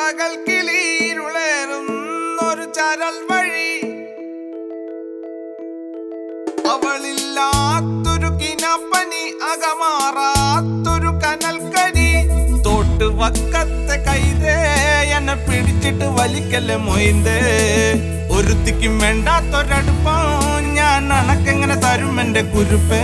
പകൽ കിളിയിരുളേറുന്നൊരു ചരൽ വഴി അവളില്ലാത്തൊരു കിനപ്പനി അകമാറാത്തൊരു കനൽക്കനി തോട്ട് വക്കത്തെ കൈതേ എന്നെ പിടിച്ചിട്ട് വലിക്കല്ലേ മൊയ്തേ ഒരുത്തിക്കും വേണ്ടാത്തൊരടുപ്പം ഞാൻ അണക്കെങ്ങനെ തരും എന്റെ കുരുപ്പേ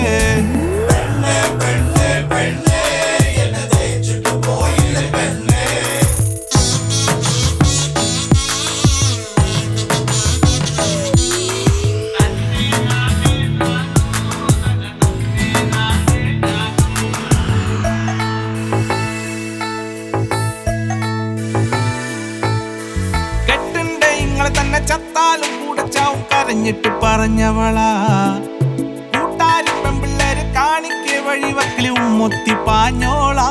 കെട്ടുണ്ടേ ഇങ്ങളെ തന്നെ ചത്താലും കൂടെ ചാവും കരഞ്ഞിട്ട് പറഞ്ഞവളാ കൂട്ടാരി പെമ്പിള്ളേര് കാണിക്കെ വഴി വക്കില് ഉമ്മൊത്തി പാഞ്ഞോളാ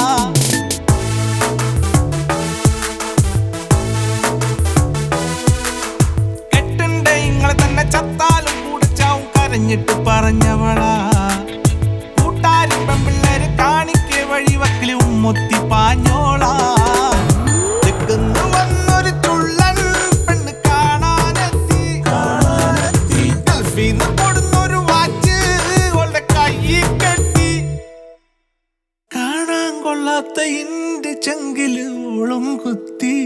കെട്ടുണ്ടേ ഇങ്ങളെ തന്നെ ചത്താലും കൂടെ ചാവും കരഞ്ഞിട്ട് പറഞ്ഞവളാ കൂട്ടാരി പെമ്പിള്ളേര് കാണിക്കെ വഴി വക്കില് ഉമ്മൊത്തി പാഞ്ഞോളാ തെക്കുന്ന് വന്നൊരു ചുള്ളൻ പെണ്ണ് കാണാനെത്തി ഗൾഫീന്ന് കൊടുന്നൊരു വാച്ച് ഓളുടെ കയ്യിൽ കെട്ടി കാണാൻ കൊള്ളാത്ത ഇന്റെ ചെങ്കില് ഓളും കുത്തി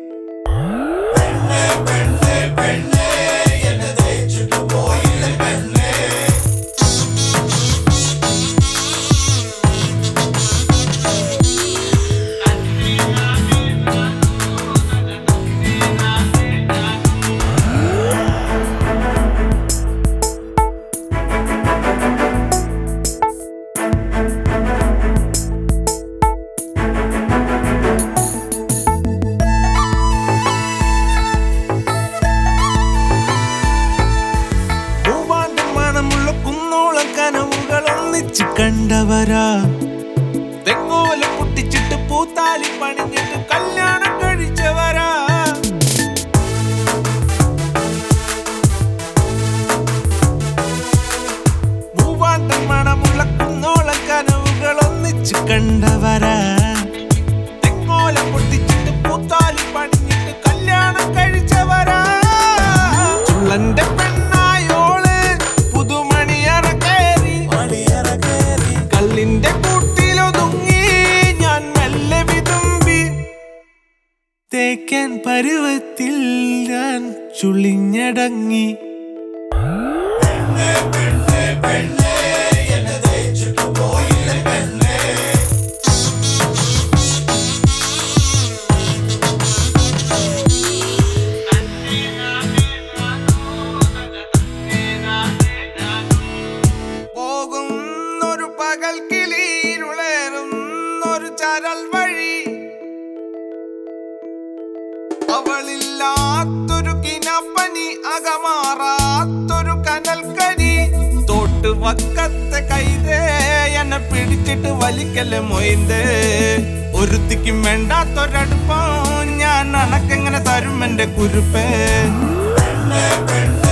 മൂവാണ്ട് മണമുള്ള കുന്നോളം കനവുകൾ ഒന്നിച്ച് കണ്ടവരാ തെങ്ങോല പൊട്ടിച്ചിട്ട് പൂത്താലി പണിഞ്ഞിട്ട് കല്യാണം കഴിച്ചവരാ മൂവാണ്ട് മണമുള്ള കുന്നോളം കനവുകൾ ഒന്നിച്ച് കണ്ടവരാ തെങ്ങോല പൊട്ടിച്ചിട്ട് പൂത്താലി പണിഞ്ഞിട്ട് കല്യാണം കഴിച്ചവരാ ചുള്ളന്റെ പെണ്ണായോള് പുതുമണിയറ കയറി കല്ലിന്റെ കൂട്ടിലൊതുങ്ങി ഞാൻ മെല്ലെ വിതുമ്പി തേക്കാൻ പരുവത്തിൽ ഞാൻ ചുളിഞ്ഞടങ്ങി പോകുന്നൊരു പകൽ കിളിയിരുളേറുന്നൊരു ചരൽ വഴി അവളില്ലാത്തൊരു കിനപ്പനി അകമാറാത്തൊരു കനൽക്കനി തോട്ട് വക്കത്തെ കൈതേ എന്നെ പിടിച്ചിട്ട് വലിക്കല്ലേ മൊയ്തേ ഒരുത്തിക്കും വേണ്ടാത്തൊരടുപ്പം ഞാൻ അണക്കെങ്ങനെ തരും എന്റെ കുരുപ്പേ